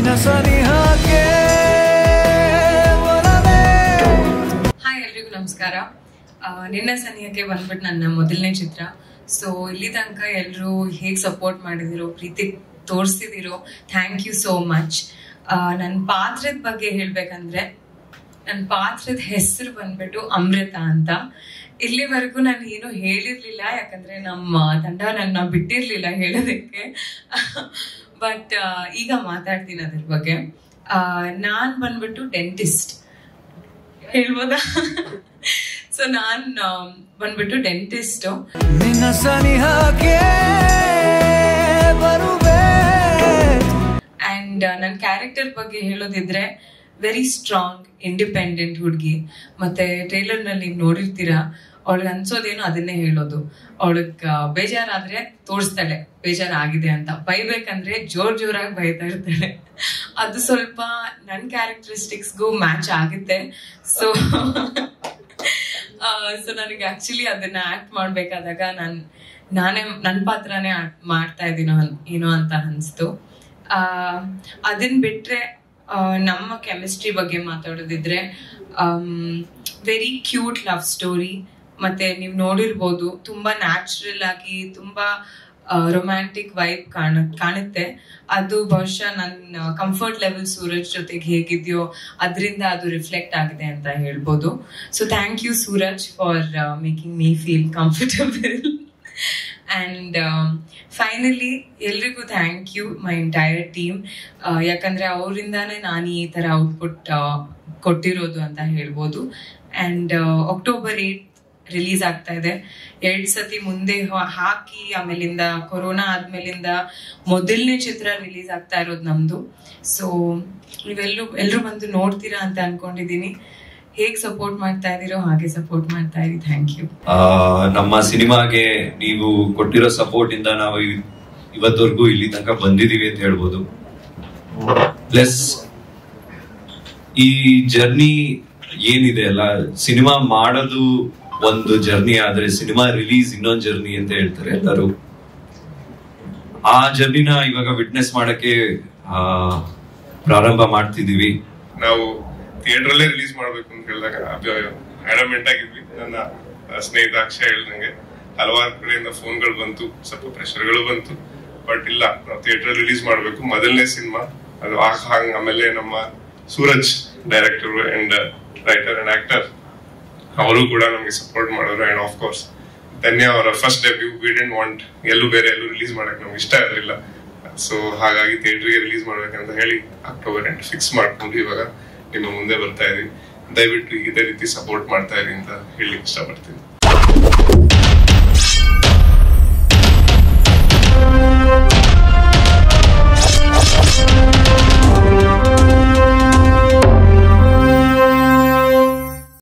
ನಿನ್ನ ಸನಿಹಕ್ಕೆ ಒಲವೇ ಹಾಯ್ ಎಲ್ರಿಗೂ ನಮಸ್ಕಾರ ಆ, ನಿನ್ನೆ ಸನಿಹಕ್ಕೆ ಬಂದ್ಬಿಟ್ಟು ನನ್ನ ಮೊದಲನೇ ಚಿತ್ರ ಸೊ ಇಲ್ಲಿ ತನಕ ಎಲ್ಲರೂ ಹೇಗೆ ಸಪೋರ್ಟ್ ಮಾಡಿದಿರೋ ಪ್ರೀತಿ ತೋರಿಸ್ತಿದ್ದೀರೋ ಥ್ಯಾಂಕ್ ಯು ಸೋ ಮಚ್ ನನ್ನ ಪಾತ್ರದ ಬಗ್ಗೆ ಹೇಳ್ಬೇಕಂದ್ರೆ ನನ್ನ ಪಾತ್ರದ ಹೆಸರು ಬಂದ್ಬಿಟ್ಟು ಅಮೃತ ಅಂತ ಇಲ್ಲಿವರೆಗೂ ನಾನು ಏನು ಹೇಳಿರ್ಲಿಲ್ಲ ಯಾಕಂದ್ರೆ ನಮ್ಮ ತಂಡ ನನ್ನ ಬಿಟ್ಟಿರ್ಲಿಲ್ಲ ಹೇಳೋದಕ್ಕೆ ಬಟ್ ಈಗ ಮಾತಾಡ್ತೀನಿ ಅದ್ರ ಬಗ್ಗೆ ನಾನು ಬಂದ್ಬಿಟ್ಟು ಡೆಂಟಿಸ್ಟ್ ಹೇಳ್ಬೋದಾ ಸೊ ನಾನ್ ಬಂದ್ಬಿಟ್ಟು ಡೆಂಟಿಸ್ಟ್ ನಿನ್ನ ಸನಿಹಕ್ಕೆ ಬರುವೆ ಅಂಡ್ ನನ್ನ ಕ್ಯಾರೆಕ್ಟರ್ ಬಗ್ಗೆ ಹೇಳೋದಿದ್ರೆ ವೆರಿ ಸ್ಟ್ರಾಂಗ್ ಇಂಡಿಪೆಂಡೆಂಟ್ ಹುಡುಗಿ ಮತ್ತೆ ಟ್ರೇಲರ್ ನಲ್ಲಿ ನೀವು ನೋಡಿರ್ತೀರಾ ಅವಳಿಗೆ ಅನ್ಸೋದೇನೋ ಅದನ್ನೇ ಹೇಳೋದು ಅವಳಗ್ ಬೇಜಾರಾದ್ರೆ ತೋರಿಸ್ತಾಳೆ ಬೇಜಾರಾಗಿದೆ ಅಂತ ಬೈಬೇಕಂದ್ರೆ ಜೋರ್ ಜೋರಾಗಿ ಬೈತಾ ಇರ್ತಾಳೆ ಅದು ಸ್ವಲ್ಪ ನನ್ನ ಕ್ಯಾರೆಕ್ಟರಿಸ್ಟಿಕ್ಸ್ಗೂ ಮ್ಯಾಚ್ ಆಗುತ್ತೆ ಸೊ ಸೊ ನನಗೆ ಆಕ್ಚುಲಿ ಅದನ್ನ ಆಕ್ಟ್ ಮಾಡ್ಬೇಕಾದಾಗ ನಾನು ನಾನೇ ನನ್ನ ಪಾತ್ರನೇ act ಮಾಡ್ತಾ ಇದ್ದೀನೋ ಅನ್- ಏನೋ ಅಂತ ಅನಿಸ್ತು ಅದನ್ನ ಬಿಟ್ರೆ ಆ, ನಮ್ಮ ಕೆಮಿಸ್ಟ್ರಿ ಬಗ್ಗೆ ಮಾತಾಡೋದಿದ್ರೆ ವೆರಿ ಕ್ಯೂಟ್ ಲವ್ ಸ್ಟೋರಿ ಮತ್ತೆ ನೀವು ನೋಡಿರ್ಬೋದು ತುಂಬಾ ನ್ಯಾಚುರಲ್ ಆಗಿ ತುಂಬಾ ರೊಮ್ಯಾಂಟಿಕ್ ವೈಬ್ ಕಾಣ ಕಾಣುತ್ತೆ ಅದು ಬಹುಶಃ ನನ್ನ ಕಂಫರ್ಟ್ ಲೆವೆಲ್ ಸೂರಜ್ ಜೊತೆಗೆ ಹೇಗಿದೆಯೋ ಅದರಿಂದ ಅದು ರಿಫ್ಲೆಕ್ಟ್ ಆಗಿದೆ ಅಂತ ಹೇಳ್ಬೋದು so thank you Suraj for making me feel comfortable and finally ಎಲ್ರಿಗೂ thank you my entire team ಯಾಕಂದ್ರೆ ಅವರಿಂದಾನೇ ನಾನು ಈ ತರ ಔಟ್ಪುಟ್ ಕೊಟ್ಟಿರೋದು ಅಂತ ಹೇಳ್ಬೋದು ಅಂಡ್ ಅಕ್ಟೋಬರ್ ಏಟ್ ರಿಲೀಸ್ ಆಗ್ತಾ ಇದೆ ಎರಡ್ ಸತಿ ಮುಂದೆ ಹಾ- ಹಾಕಿ ಆಮೇಲಿಂದ ಕೊರೋನಾ ಆದ್ಮೇಲಿಂದ ಮೊದಲನೇ ಚಿತ್ರ ರಿಲೀಸ್ ಆಗ್ತಾ ಇರೋದು ನಮ್ದು ಸೊ ನೀವೆಲ್ಲರೂ ಎಲ್ಲರೂ ಬಂದು ನೋಡ್ತೀರಾ ಅಂತ ಅನ್ಕೊಂಡಿದೀನಿ ಹೇಗ್ ಸಪೋರ್ಟ್ ಮಾಡ್ತಾ ಇದೀರೋ ಹಾಗೆ ಸಪೋರ್ಟ್ ಮಾಡ್ತಾ ಇರಿ ಥ್ಯಾಂಕ್ ಯು ಆ, ನಮ್ಮ ಸಿನಿಮಾಗೆ ನೀವು ಕೊಟ್ಟಿರೋ ಸಪೋರ್ಟ್ ಇಂದ ನಾವು ಇವ್- ಇವತ್ತವರೆಗೂ ಇಲ್ಲಿ ತನಕ ಬಂದಿದೀವಿ ಅಂತ ಹೇಳ್ಬೋದು ಪ್ಲಸ್ ಈ ಜರ್ನಿ ಏನಿದೆ ಅಲ್ಲ ಸಿನಿಮಾ ಮಾಡೋದು ಒಂದು ಜರ್ನಿ ಆದ್ರೆ ಸಿನಿಮಾ ರಿಲೀಸ್ ಇನ್ನೊಂದು ಜರ್ನಿ ಅಂತ ಹೇಳ್ತಾರೆ ಎಲ್ಲರೂ ಆ ಜರ್ನಿನ ಇವಾಗ ವಿಟ್ನೆಸ್ ಮಾಡಕ್ಕೆ ಆ, ಪ್ರಾರಂಭ ಮಾಡ್ತಿದೀವಿ ನಾವು ಥಿಯೇಟರ್ ಅಲ್ಲೇ ರಿಲೀಸ್ ಮಾಡ್ಬೇಕು ಅಂತ ಹೇಳಿದಾಗ ಅಡಮೆಂಟ್ ಆಗಿದ್ವಿ ನನ್ನ ಆ, ಸ್ನೇಹಿತ ಅಕ್ಷಯ ಹೇಳ್ದಂಗೆ ಹಲವಾರು ಕಡೆಯಿಂದ ಫೋನ್ಗಳು ಬಂತು ಸ್ವಲ್ಪ ಪ್ರೆಷರ್ಗಳು ಬಂತು ಬಟ್ ಇಲ್ಲ ನಾವು ಥಿಯೇಟರ್ ರಿಲೀಸ್ ಮಾಡ್ಬೇಕು ಮೊದಲನೇ ಸಿನಿಮಾ ಅದು ಆಗ ಹಂಗ ಆಮೇಲೆ ನಮ್ಮ Suraj director and writer and actor ಅವರು ಕೂಡ ನಮಗೆ ಸಪೋರ್ಟ್ ಮಾಡೋರು ಅಂಡ್ ಆಫ್ ಕೋರ್ಸ್ ಧನ್ಯ ಅವರ first debut we didn't want ಎಲ್ಲೂ ಬೇರೆ ಎಲ್ಲೂ ರಿಲೀಸ್ ಮಾಡಕ್ ನಮ್ಗೆ ಇಷ್ಟ ಇರಲಿಲ್ಲ ಸೊ ಹಾಗಾಗಿ ಥಿಯೇಟರ್ಗೆ ರಿಲೀಸ್ ಮಾಡ್ಬೇಕಂತ ಹೇಳಿ ಅಕ್ಟೋಬರ್ ಎಂಟು ಫಿಕ್ಸ್ ಮಾಡ್ಕೊಂಡು ಇವಾಗ ನಿಮ್ಮ ಮುಂದೆ ಬರ್ತಾ ಇದೀವಿ ದಯವಿಟ್ಟು ಇದೇ ರೀತಿ ಸಪೋರ್ಟ್ ಮಾಡ್ತಾ ಇರಿ ಅಂತ ಹೇಳಿ ಇಷ್ಟಪಡ್ತೀನಿ